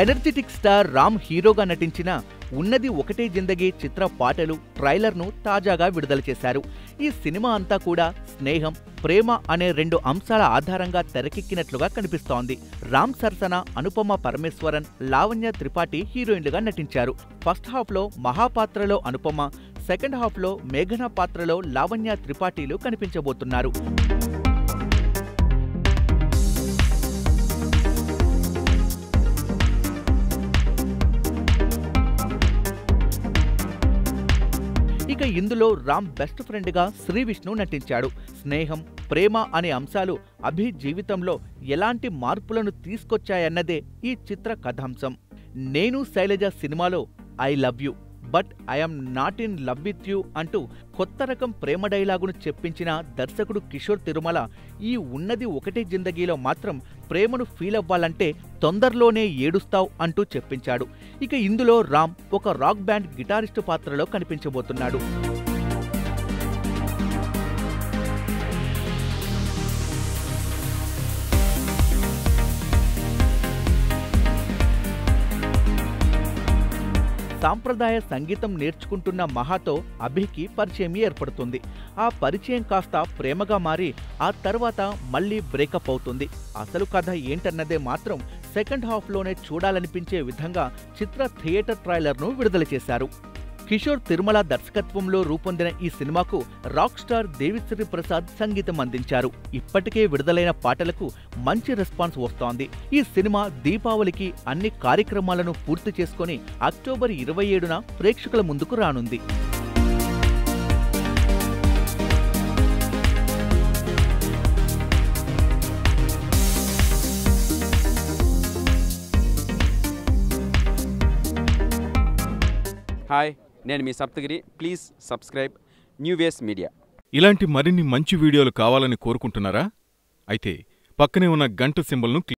energetic star Ram హీరోగా నటించిన ఉన్నది ఒకటే జిందగీ చిత్ర పాటలు ట్రైలర్ను తాజాగా విడుదల చేశారు ఈ సినిమా అంతా కూడా స్నేహం ప్రేమ అనే రెండు అంశాల ఆధారంగా తెరకెక్కినట్లుగా కనిపిస్తోంది రామ్ సరసన అనుపమ పరమేశ్వరన్ లావణ్య త్రిపాఠి హీరోయిన్లుగా నటించారు ఫస్ట్ హాఫ్లో మహాపాత్రలో అనుపమ సెకండ్ హాఫ్లో మేఘన పాత్రలో లావణ్య త్రిపాఠిలు కనిపించబోతున్నారు ఇక ఇందులో రామ్ బెస్ట్ ఫ్రెండ్గా శ్రీ విష్ణు నటించాడు స్నేహం ప్రేమ అనే అంశాలు అభి జీవితంలో ఎలాంటి మార్పులను తీసుకొచ్చాయన్నదే ఈ చిత్ర కథాంశం నేను శైలజ సినిమాలో I love you but I'm not in love with you అంటూ కొత్త రకం ప్రేమ డైలాగును చెప్పించిన దర్శకుడు కిషోర్ తిరుమల ఈ ఉన్నది ఒకటే జిందగీలో మాత్రం ప్రేమను ఫీల్ అవ్వాలంటే తొందరలోనే ఏడుస్తావ్ అంటూ చెప్పించాడు ఇక ఇందులో రామ్ ఒక రాక్ బ్యాండ్ గిటారిస్టు పాత్రలో కనిపించబోతున్నాడు సాంప్రదాయ సంగీతం నేర్చుకుంటున్న మహాతో అభికి పరిచయం ఏర్పడుతుంది ఆ పరిచయం కాస్త ప్రేమగా మారి ఆ తర్వాత మళ్ళీ బ్రేకప్ అవుతుంది అసలు కథ ఏంటన్నదే మాత్రం సెకండ్ హాఫ్లోనే చూడాలనిపించే విధంగా చిత్ర థియేటర్ ట్రైలర్ను విడుదల చేశారు కిషోర్ తిరుమల దర్శకత్వంలో రూపొందిన ఈ సినిమాకు రాక్ స్టార్ దేవిశ్రీ ప్రసాద్ సంగీతం అందించారు ఇప్పటికే విడుదలైన పాటలకు మంచి రెస్పాన్స్ వస్తోంది ఈ సినిమా దీపావళికి అన్ని కార్యక్రమాలను పూర్తి చేసుకొని అక్టోబర్ ఇరవై ఏడున ప్రేక్షకుల ముందుకు రానుంది హాయ్ నేను మీ Saptagiri please subscribe new waves media ఇలాంటి మరిన్ని మంచి వీడియోలు కావాలని కోరుకుంటున్నారా అయితే పక్కనే ఉన్న గంట సింబల్ను క్లిక్